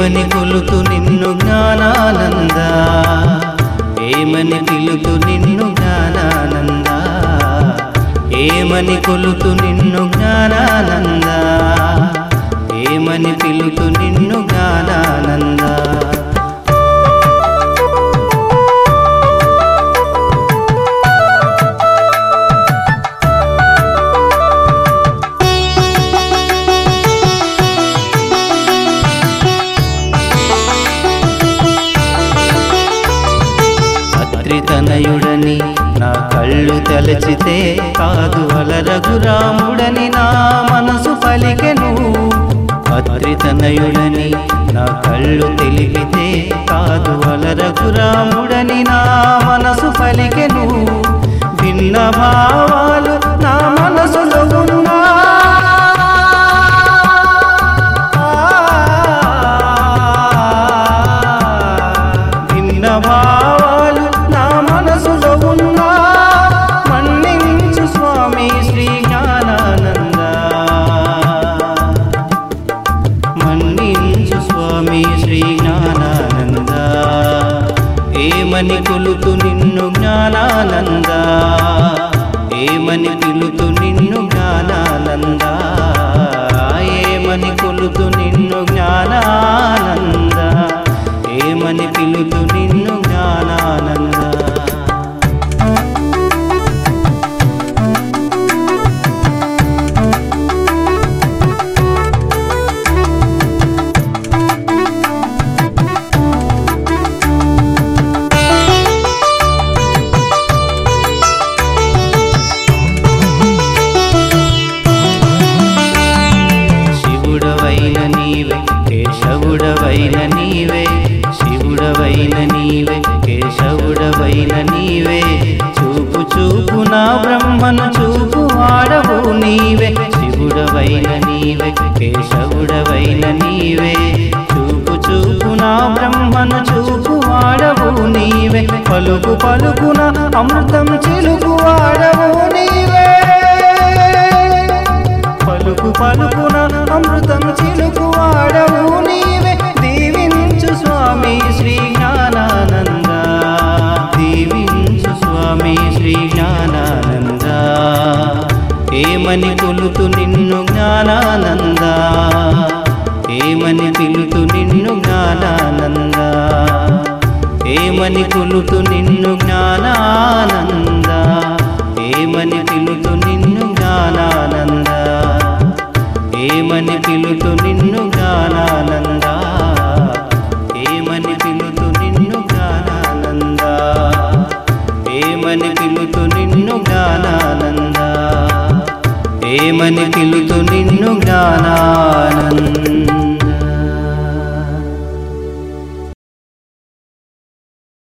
ఏమని కొలుతు నిన్ను జ్ఞానానంద ఏమని పిలుతు నిన్ను జ్ఞానానంద ఏమని కొలుతు నిన్ను జ్ఞానానంద ఏమని పిలుతు నిన్ను జ్ఞానానంద అత్రితనయుడని నా కళ్ళు తలచితే కాదు అలరఘురాముడని నా మనసు పలికెను అత్రితనయుడని నా కళ్ళు తెలిపితే కాదు అలరఘురాముడని నా మనసు పలికెను భిన్న భావాలు నా మనసులో ఉన్నా భిన్న భావాలు నా మనసులో ఉన్నా మన్నించు స్వామి శ్రీ జ్ఞానానంద మన్నించు స్వామి శ్రీ జ్ఞానానంద ఏమని కొలుతు నిన్ను జ్ఞానానంద ఏమని పిలుతు నిన్ను జ్ఞానానంద ఏమని కొలుతు నిన్ను జ్ఞానానంద ఏమని పిలుతు నిన్ను జ్ఞానానంద శివుడవైన నీవే కేశవుడవైన నీవే శివుడవైన నీవే కేశవుడవైన నీవే చూపు చూపు నా బ్రహ్మను చూపు ఆడవు నీవే శివుడవైన నీవే కేశవుడవైన నీవే చూపు చూపు నా బ్రహ్మను చూపు ఆడవు నీవే పలుకు పలుకున అమృతం చిలుకు ఆడవు నీవే పలుకు పలుకున అమృతం చిలుకు వాడవు నీవే దీవించు స్వామి శ్రీ జ్ఞానానంద దీవించు స్వామి శ్రీ జ్ఞానానంద ఏమని కొలుతు నిన్ను జ్ఞానానంద ఏమని పిలుతు నిన్ను జ్ఞానానంద ఏమని కొలుతు నిన్ను జ్ఞానానంద ఏమని పిలుతు నిన్ను జ్ఞానానంద ఏమని పిలుతు నిన్ను జ్ఞానానంద ఏమని పిలుతు నిన్ను జ్ఞానానంద ఏమని పిలుతు నిన్ను జ్ఞానానంద ఏమని పిలుతు నిన్ను జ్ఞానానంద